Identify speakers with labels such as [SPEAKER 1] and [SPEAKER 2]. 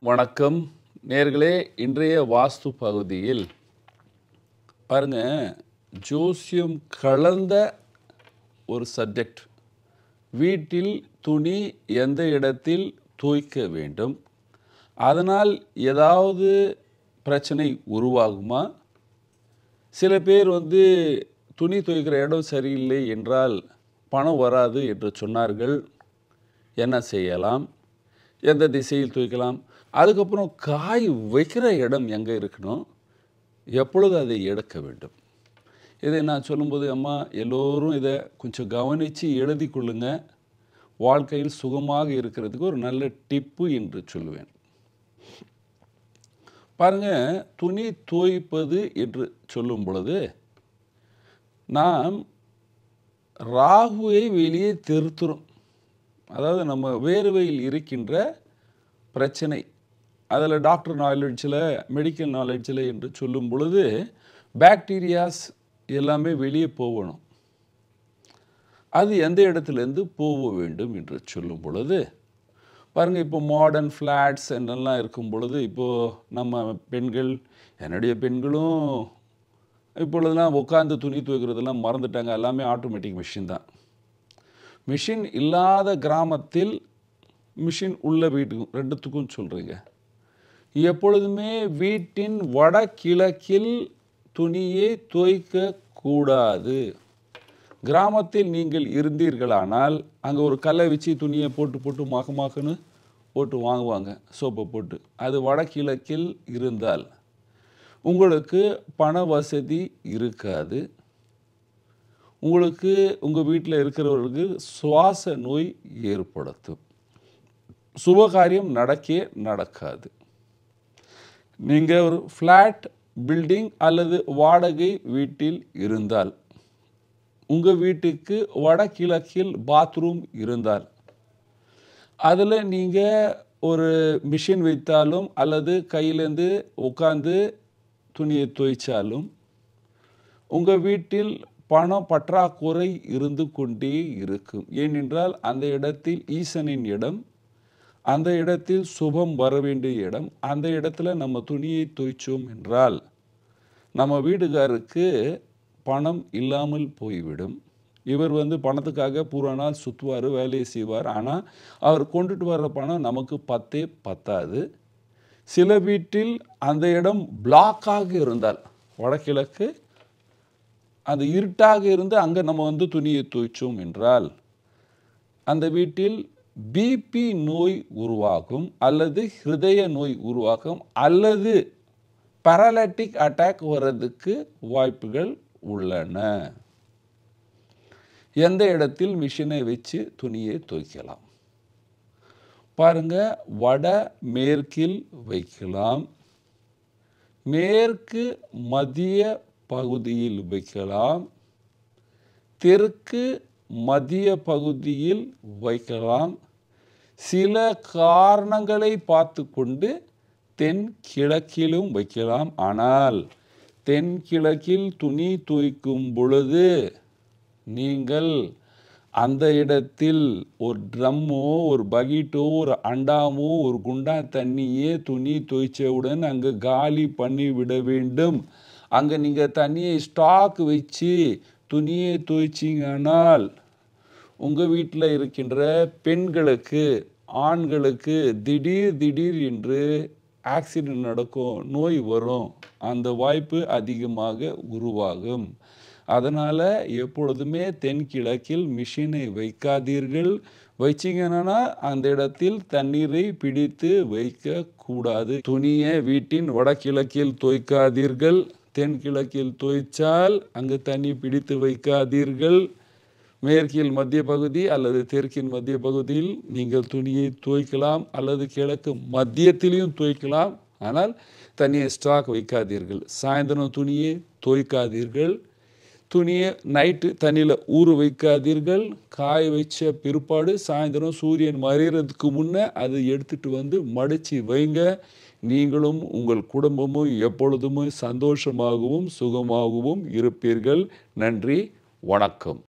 [SPEAKER 1] வணக்கம் நேர்களே இன்றைய வாஸ்து பகுதியில் பாருங்க ஜோசியம் கலந்த ஒரு சப்ஜெக்ட் வீட்டில் துணி எந்த இடத்தில் துவைக்க வேண்டும் அதனால் ஏதாவது பிரச்சனை உருவாகுமா சில பேர் வந்து துணி துவைக்கிற இடம் சரியில்லை என்றால் பணம் வராது என்று சொன்னார்கள் என்ன செய்யலாம் எந்த திசையில் துவைக்கலாம் அதுக்கப்புறம் காய் வைக்கிற இடம் எங்கே இருக்கணும் எப்பொழுது அதை எடுக்க வேண்டும் இதை நான் சொல்லும்போது அம்மா எல்லோரும் இதை கொஞ்சம் கவனித்து எழுதி கொள்ளுங்க வாழ்க்கையில் சுகமாக இருக்கிறதுக்கு ஒரு நல்ல டிப்பு என்று சொல்லுவேன் பாருங்க துணி துவைப்பது என்று சொல்லும் பொழுது நாம் ராகுவை வெளியே திருத்துறோம் அதாவது நம்ம வேர்வையில் இருக்கின்ற பிரச்சனை அதில் டாக்டர் நாலேஜில் மெடிக்கல் நாலேஜில் என்று சொல்லும் பொழுது பாக்டீரியாஸ் எல்லாமே வெளியே போகணும் அது எந்த இடத்துலேருந்து போக வேண்டும் என்று சொல்லும் பொழுது பாருங்கள் இப்போ மாடர்ன் ஃப்ளாட்ஸ் என்னெல்லாம் இருக்கும் பொழுது இப்போது நம்ம பெண்கள் என்னுடைய பெண்களும் இப்பொழுதெல்லாம் உட்காந்து துணி துவைக்கிறதெல்லாம் மறந்துட்டாங்க எல்லாமே ஆட்டோமேட்டிக் மிஷின் தான் மிஷின் இல்லாத கிராமத்தில் மிஷின் உள்ள வீட்டுக்கும் ரெண்டுத்துக்கும் சொல்கிறீங்க எப்பொழுதுமே வீட்டின் வடகிழக்கில் துணியை துவைக்க கூடாது கிராமத்தில் நீங்கள் இருந்தீர்களானால் அங்கே ஒரு கல்லை வச்சு துணியை போட்டு போட்டு மாக்க மாக்கன்னு போட்டு வாங்குவாங்க சோப்பை போட்டு அது வடகிழக்கில் இருந்தால் உங்களுக்கு பண வசதி இருக்காது உங்களுக்கு உங்கள் வீட்டில் இருக்கிறவர்களுக்கு சுவாச நோய் ஏற்படுத்தும் சுபகாரியம் நடக்கே நடக்காது நீங்கள் ஒரு ஃப்ளாட் பில்டிங் அல்லது வாடகை வீட்டில் இருந்தால் உங்கள் வீட்டுக்கு வடகிழக்கில் பாத்ரூம் இருந்தால் அதில் நீங்கள் ஒரு மிஷின் வைத்தாலும் அல்லது கையிலேருந்து உட்காந்து துணியை துவைச்சாலும் உங்கள் வீட்டில் பணம் பற்றாக்குறை இருந்து கொண்டே இருக்கும் ஏனென்றால் அந்த இடத்தில் ஈசனின் இடம் அந்த இடத்தில் சுபம் வர வேண்டிய இடம் அந்த இடத்துல நம்ம துணியை துவைச்சோம் என்றால் நம்ம வீடுகாருக்கு பணம் இல்லாமல் போய்விடும் இவர் வந்து பணத்துக்காக பூரா நாள் சுற்றுவார் வேலையை செய்வார் ஆனால் அவர் கொண்டுட்டு வர்ற பணம் நமக்கு பத்தே பத்தாது சில வீட்டில் அந்த இடம் பிளாக்காக இருந்தால் வடகிழக்கு அது இருட்டாக இருந்து அங்கே நம்ம வந்து துணியை துவைச்சோம் என்றால் அந்த வீட்டில் பிபி நோய் உருவாகும் அல்லது ஹிருதய நோய் உருவாகும் அல்லது பேரலைட்டிக் அட்டாக் வர்றதுக்கு வாய்ப்புகள் உள்ளன எந்த இடத்தில் மிஷினை வச்சு துணியை துவைக்கலாம் பாருங்க வட மேற்கில் வைக்கலாம் மேற்கு மத்திய பகுதியில் வைக்கலாம் தெற்கு மத்திய பகுதியில் வைக்கலாம் சில காரணங்களை பார்த்து கொண்டு தென் கிழக்கிலும் வைக்கலாம் ஆனால் தென் கிழக்கில் துணி துவைக்கும் பொழுது நீங்கள் அந்த இடத்தில் ஒரு ட்ரம்மோ ஒரு பக்கெட்டோ ஒரு அண்டாமோ ஒரு குண்டா தண்ணியே துணி துவைச்சவுடன் அங்கே காலி பண்ணி விட வேண்டும் அங்கே நீங்கள் தண்ணியை ஸ்டாக் வச்சு துணியை துவைச்சிங்கனால் உங்கள் வீட்டில் இருக்கின்ற பெண்களுக்கு ஆண்களுக்கு திடீர் திடீர் என்று ஆக்சிடெண்ட் நடக்கும் நோய் வரும் அந்த வாய்ப்பு அதிகமாக உருவாகும் அதனால் எப்பொழுதுமே தென்கிழக்கில் மிஷினை வைக்காதீர்கள் வச்சிங்கன்னா அந்த இடத்தில் தண்ணீரை பிடித்து வைக்க கூடாது துணியை வீட்டின் வடகிழக்கில் துவைக்காதீர்கள் தென்கிழக்கில் துவைச்சால் அங்கு தண்ணி பிடித்து வைக்காதீர்கள் மேற்கில் மத்திய பகுதி அல்லது தெற்கின் மத்திய பகுதியில் நீங்கள் துணியை துவைக்கலாம் அல்லது கிழக்கு மத்தியத்திலையும் துவைக்கலாம் ஆனால் தண்ணியை ஸ்டாக் வைக்காதீர்கள் சாயந்தரம் துணியை துவைக்காதீர்கள் துணியை நைட்டு தண்ணியில் ஊற வைக்காதீர்கள் காய வச்ச பிற்பாடு சாயந்தரம் சூரியன் மறைகிறதுக்கு முன்னே அதை எடுத்துட்டு வந்து மடித்து வைங்க நீங்களும் உங்கள் குடும்பமும் எப்பொழுதுமே சந்தோஷமாகவும் சுகமாகவும் இருப்பீர்கள் நன்றி வணக்கம்